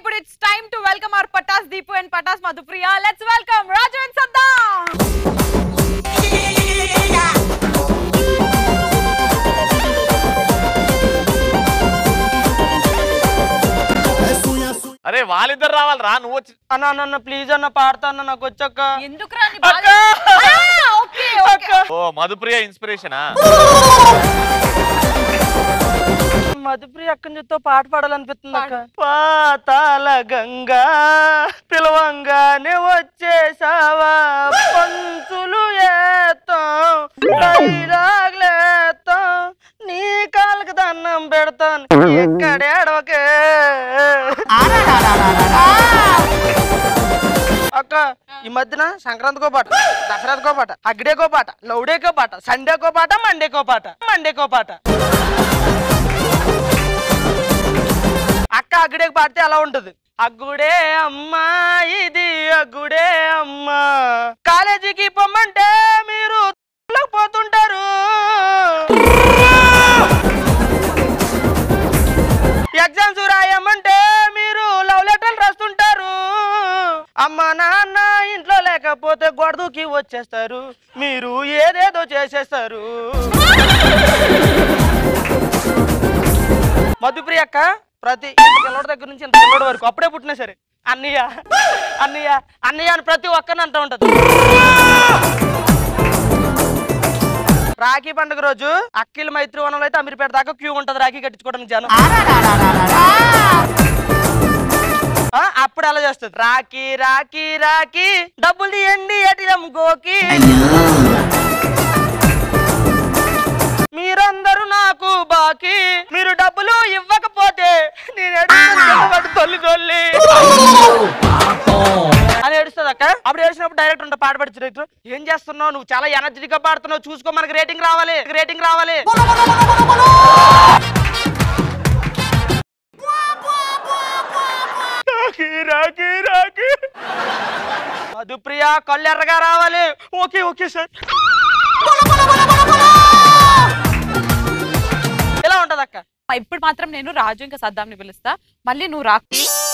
ఇప్పుడు it's time to welcome our Patas Deepu and Patas Madhupriya let's welcome Raju and Saddam అరే వాళ్ళిద్దరు రావాలి రా నువ్వు వచ్చి అన్న అన్న, అన్న ప్లీజ్ అన్న పాడతా అన్న నాకు వచ్చాక ఎందుకు రాని బాగా ఓకే ఓకే ఓ మధుప్రియ ఇన్స్పిరేషనా మధుప్రియ అక్కని చూస్తే పాట పాడాలనిపిస్తుంది అక్క పాతాల గంగా పిలవంగానే వచ్చేసావా పంచులు ఏత్తాం డైలాగ్లేత్తాం నీ కాళ్ళకి దండం పెడతాను ఎక్కడేడవకే అక్క ఈ మధ్యన సంక్రాంతికో పాట దసరాకో పాట అగ్డేకో పాట లౌడేకో పాట సండేకో పాట మండేకో పాట మండేకో పాట అక్క అగ్గుడేకి పాడితే అలా ఉంటది అగ్గుడే అమ్మా ఇది అగ్గుడే అమ్మా కాలేజీకి పొమ్మంటే మీరు పోతుంటారు ఎగ్జామ్స్ రాయమంటే మీరు లవ్ లెటర్లు రాస్తుంటారు అమ్మ నాన్న ఇంట్లో లేకపోతే గొడవకి వచ్చేస్తారు మీరు ఏదేదో చేసేస్తారు మధుప్రియ అక్క ప్రతి పిల్లడి దగ్గర నుంచి ఇంత పిల్లడి వరకు అప్పుడే పుట్టినా సరే అన్నయ్య అన్నయ్య అన్నయ్య అని ప్రతి ఒక్కరిని అంటూ ఉంటది రాఖీ పండుగ రోజు అక్కిల మైత్రి వనంలో అయితే అమీర్పేట దాకా క్యూ ఉంటది రాఖీ కట్టించుకోవడానికి జనం ఆ, అప్పుడు అలా చేస్తుంది రాఖీ రాఖీ రాఖీ డబ్బులు తీయండి ఏటీఎం గోకి మీరందరూ నాకు బాకీ మీరు డబ్బులు ఇవ్వకపోతే నేను ఏడుస్తాను తొల్లి తొల్లి అని ఏడుస్తుంది అక్క అప్పుడు ఏడిచినప్పుడు డైరెక్టర్ ఉంటా పాట పడి డైరెక్టర్ ఏం చేస్తున్నావు నువ్వు చాలా ఎనర్జెటిక్ గా పాడుతున్నావు చూసుకో మనకి రేటింగ్ రావాలి రేటింగ్ రావాలి రాఖీ, రాఖీ, రాఖీ. మధుప్రియ కళ్ళు ఎర్రగా రావాలి ఓకే ఓకే సార్ ఇలా ఉంటది అక్క ఇప్పుడు మాత్రం నేను రాజు ఇంకా సద్దాంని పిలుస్తా మళ్ళీ నువ్వు రాకు